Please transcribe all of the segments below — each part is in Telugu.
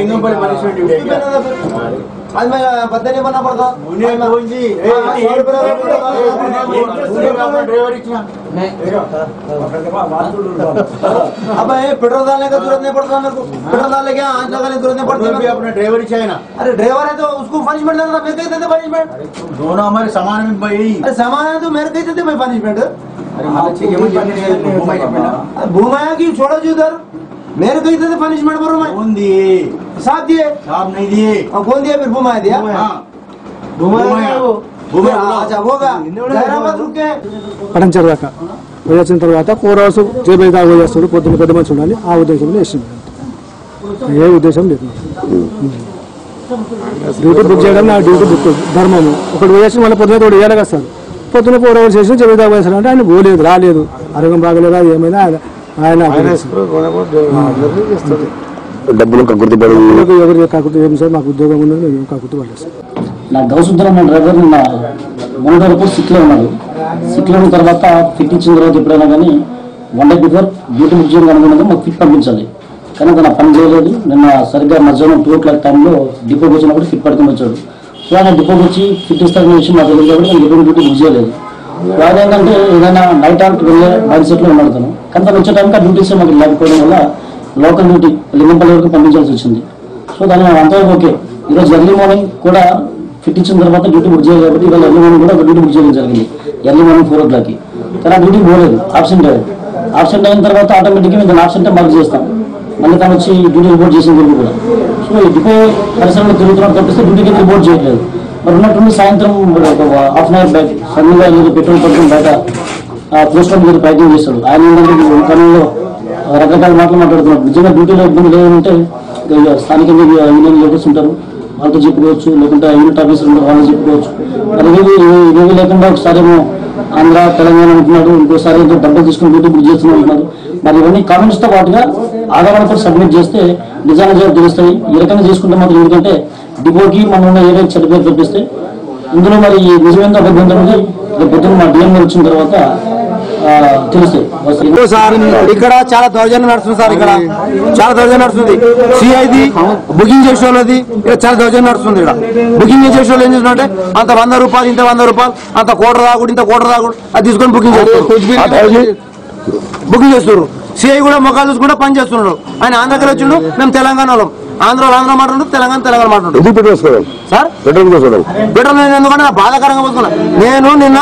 లింగంపల్లి పనిష్మెంట్ आज मैं पता नहीं बना पड़ता డ్రైవర్ ఇచ్చిన अब ये पेट्रोल डालने का जरूरत नहीं पड़ता मेरे को पेट्रोल डालने के आंच लगाने की जरूरत नहीं पड़ती मेरे को। अपने ड्राइवर इच्छा है ना अरे ड्राइवर है तो उसको पनिशमेंट देना था मैं कही देते पनिशमेंट दोनों हमारे समान में भाई अरे सामान है तो मेरे कही देते भाई पनिशमेंट अरे मला ठीक है मुझे घुमाई చెప్పినా घुमाया कि छोड़ो जी उधर मेरे कही देते पनिशमेंट करो मैं कौन दिए साथ दिए साहब नहीं दिए और कौन दिया फिर घुमाया दिया हाँ घुमाया वो घुमाया अच्छा होगा जहराबाद रुक के పడంచర్ దాకా పోయి వచ్చిన తర్వాత ఫోర్ అవర్స్ జేబీ దాకా పోయి వస్తాడు పొద్దున్న పెద్ద మనిషి ఉండాలి ఆ ఉద్దేశంలో వేసింది ఏ ఉద్దేశం లేదు డ్యూటీ బుక్ చేయడం నా డ్యూటీ బుక్ ధర్మము ఒకటి వేసి మళ్ళీ పొద్దున ఒకటి వేయాలి కదా సార్ పొద్దున ఫోర్ అవర్స్ చేసి జేబీ దాకా పోయేసాడు అంటే ఆయన పోలేదు రాలేదు ఆరోగ్యం బాగలేదా ఏమైనా ఆయన ఆయన డబ్బులు కక్కుర్తిపడి పిల్లలకు ఎవరు కాకపోతే ఏం సార్ మాకు ఉద్యోగం ఉన్నది మేము కాకపోతే వాళ్ళు సార్ నా గౌసుద్దరం నా డ్రైవర్ నిన్న మూడు వరకు సిక్లో ఉన్నాడు సిక్లో ఉన్న తర్వాత ఫిట్ ఇచ్చిన తర్వాత ఎప్పుడైనా కానీ one day before duty book చేయడం అనుకున్నది మాకు ఫిట్ పంపించాలి కానీ తన పని చేయలేదు నిన్న సరిగ్గా మధ్యాహ్నం టూ ఓ క్లాక్ టైంలో డిపోకి వచ్చినప్పుడు ఫిట్ పడుకుని వచ్చాడు సో ఆయన డిపోకి వచ్చి ఫిట్ ఇస్తారని విషయం నాకు తెలియదు కాబట్టి నేను ఎటువంటి డ్యూటీ బుక్ చేయలేదు వాడు ఏంటంటే ఏదైనా నైట్ అవుట్ వెళ్ళే మైండ్ సెట్లో ఉన్నాడు తను కానీ తను వచ్చే టైంకి ఆ డ్యూటీస్ మాకు లేకపోవడం వల్ల లోకల్ డ్యూటీ లింగంపల్లి వరకు పంపించాల్సి వచ్చింది సో దాని అంతవరకు ఓకే ఈరోజు ఎర్లీ మార్నింగ్ కూడా ఫిట్ ఇచ్చిన తర్వాత డ్యూటీ బుక్ చేయాలి కాబట్టి ఇవాళ ఎర్లీ మార్నింగ్ కూడా ఒక డ్యూటీ బుక్ చేయడం జరిగింది ఎర్లీ మార్నింగ్ ఫోర్ ఓ క్లాక్కి కానీ ఆ డ్యూటీ పోలేదు ఆబ్సెంట్ అయ్యాడు ఆబ్సెంట్ అయిన తర్వాత ఆటోమేటిక్గా మేము దాన్ని ఆబ్సెంట్ మార్క్ చేస్తాం మళ్ళీ తను వచ్చి డ్యూటీ రిపోర్ట్ చేసిన వరకు కూడా సో ఈ డిపో పరిసరంలో తిరుగుతున్నట్టు తప్పిస్తే డ్యూటీకి రిపోర్ట్ చేయట్లేదు మరి ఉన్నట్టుండి సాయంత్రం ఒక హాఫ్ అన్ అవర్ బ్యాక్ సడన్గా ఏదో పెట్రోల్ పట్టుకుని బయట పోస్ట్ మీద ప్రయత్నం చేస్తాడు ఆయన ఏంటంటే పనుల్లో రకరకాల మాటలు మాట్లాడుతున్నారు నిజంగా డ్యూటీలో ఇబ్బంది లేదంటే ఇక స్థానికంగా ఇక యూనియన్ లీడర్స్ ఉంటారు వాళ్ళతో చెప్పుకోవచ్చు లేకుంటే యూనిట్ ఆఫీసర్ ఉంటారు వాళ్ళని చెప్పుకోవచ్చు మరి ఇవి ఇవి- ఇవి లేకుండా ఒకసారి ఏమో ఆంధ్ర తెలంగాణ అంటున్నాడు ఇంకోసారి ఏదో డబ్బులు తీసుకుని డ్యూటీ బుక్ చేస్తున్నాం అంటున్నారు మరి ఇవన్నీ కామెంట్స్ తో పాటుగా ఆధారాలతో సబ్మిట్ చేస్తే నిజాలు నిజాలు తెలుస్తాయి ఈ రకంగా చేసుకుంటే మాత్రం ఎందుకంటే డిపోకి మనం ఉన్న ఏరియా చెడ్డ పేరు తెప్పిస్తే ఇందులో మరి ఈ నిజమేందో అబద్ధం అనేది రేపు పొద్దున్న మా డిఎం వచ్చిన తర్వాత ఆ, తెలుస్తాయి వస్తాయి. సార్ ఇక్కడ చాలా దౌర్జన్యం నడుస్తుంది సార్ ఇక్కడ చాలా దౌర్జన్యం నడుస్తుంది సిఐది బుకింగ్ చేసే వాళ్ళది ఇక్కడ చాలా దౌర్జన్యం నడుస్తుంది ఇక్కడ బుకింగ్ చేసే వాళ్ళు ఏం చేస్తున్నారంటే అంత వంద రూపాయలు ఇంత వంద రూపాయలు అంత కోట రాగుడు ఇంత కోట రాగుడు అది తీసుకొని బుకింగ్ చేస్తారు బుకింగ్ చేస్తున్నారు సిఐ కూడా ముఖాలు చూసుకుంటే పని చేస్తున్నాడు ఆయన ఆంధ్రకి వచ్చిండు మేము తెలంగాణ వాళ్ళం ఆంధ్రలో ఆంధ్ర మాట్లాడు తెలంగాణ తెలంగాణ మాట్లాడు ఎందుకు పెట్రోల్ వేసుకోవడం సార్ పెట్రోల్ వేసుకోవడం పెట్రోల్ నేను ఎందుకంటే నాకు బాధాకరంగా పోతున్నా నేను నిన్న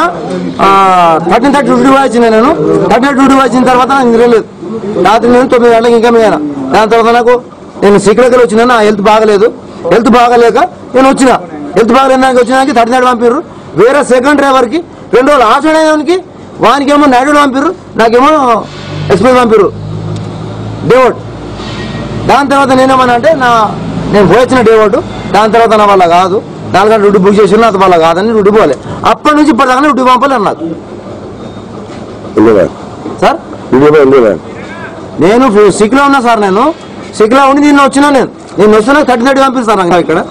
థర్టీన్ థర్టీ డ్యూటీ వచ్చిన నేను థర్టీ డ్యూటీ వచ్చిన తర్వాత నాకు నిద్ర లేదు రాత్రి నేను తొమ్మిది గంటలకు ఇంకా మీద దాని తర్వాత నాకు నేను సీక్రెట్గా వచ్చిన నా హెల్త్ బాగలేదు హెల్త్ బాగలేక నేను వచ్చిన హెల్త్ బాగలేదు నాకు వచ్చినాక థర్టీ నైట్ పంపిర్రు వేరే సెకండ్ డ్రైవర్కి రెండు రోజులు ఆఫ్ అయ్యేదానికి వానికేమో నైట్ పంపిర్రు నాకేమో ఎక్స్ప్రెస్ పంపిర్రు డేవోట్ దాని తర్వాత నేనేమన్నా అంటే నా నేను పోయొచ్చిన డే ఒకటి దాని తర్వాత నా వల్ల కాదు నాలుగు గంటలు డ్యూటీ బుక్ చేసి నా వల్ల కాదని డ్యూటీ పోలే అప్పటి నుంచి ఇప్పటిదాకా డ్యూటీ పంపలేదు నాకు ఎందుకు సార్ ఎందుకు ఎందుకు నేను సిక్లో ఉన్నా సార్ నేను సిక్లో ఉండి నిన్న వచ్చినా నేను నేను వస్తున్నా థర్టీ థర్టీ పంపిస్తాను నాకు ఇక్కడ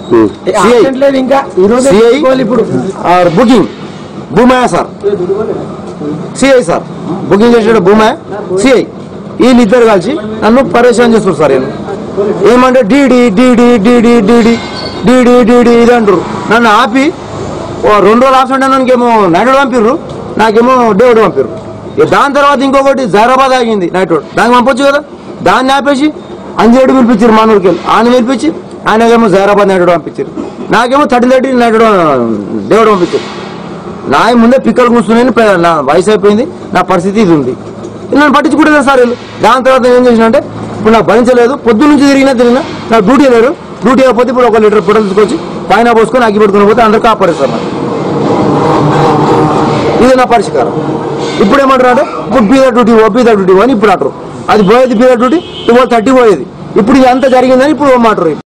సిఐ ఇప్పుడు booking Bhumayya sir CI sir booking చేసాడు భూమయ్య సిఐ వీళ్ళిద్దరు కలిసి నన్ను పరేషాన్ చేస్తారు సార్ నేను ఏమంటే DD DD DD DD DD DD ఇది అంటారు నన్ను ఆపి ఓ రెండు రోజులు ఆప్షన్ దానికి ఏమో నైట్ పంపిర్రు నాకేమో డే ఒకటి పంపిర్రు ఇక దాని తర్వాత ఇంకొకటి జైరాబాద్ ఆగింది నైట్ రోడ్ దానికి పంపొచ్చు కదా దాన్ని ఆపేసి అంజేడు పిలిపించారు మానూరుకి వెళ్ళి ఆయన పిలిపించి ఆయనకేమో జైరాబాద్ నైట్ రోడ్ పంపించారు నాకేమో థర్టీ థర్టీ నైట్ రోడ్ దేవుడు పంపించారు నా ముందే పిక్కలు కూర్చున్నాను పె- నా వయసు అయిపోయింది నా పరిస్థితి ఇది ఉంది నన్ను పట్టించుకుంటే సార్ వీళ్ళు దాని తర్వాత నేను ఏం చేసిన అంటే ఇప్పుడు నాకు భరించలేదు పొద్దు నుంచి తిరిగినా తిరిగినా నా డ్యూటీ లేరు డ్యూటీ అయిపోతే ఇప్పుడు ఒక లీటర్ పెట్రోల్ తీసుకొచ్చి పైన పోసుకొని అగ్గి పెట్టుకుని పోతే అందరూ కాపాడేస్తారు నాకు ఇది నా పరిష్కారం ఇప్పుడు ఏమంటారు అంటే ఇప్పుడు బీద డ్యూటీ ఓ బీద డ్యూటీ అని ఇప్పుడు అంటారు అది పోయేది బీద డ్యూటీ ఇవాళ థర్టీ పోయేది ఇప్పుడు ఇది అంతా జరిగిందని ఇప్పుడు మాటరు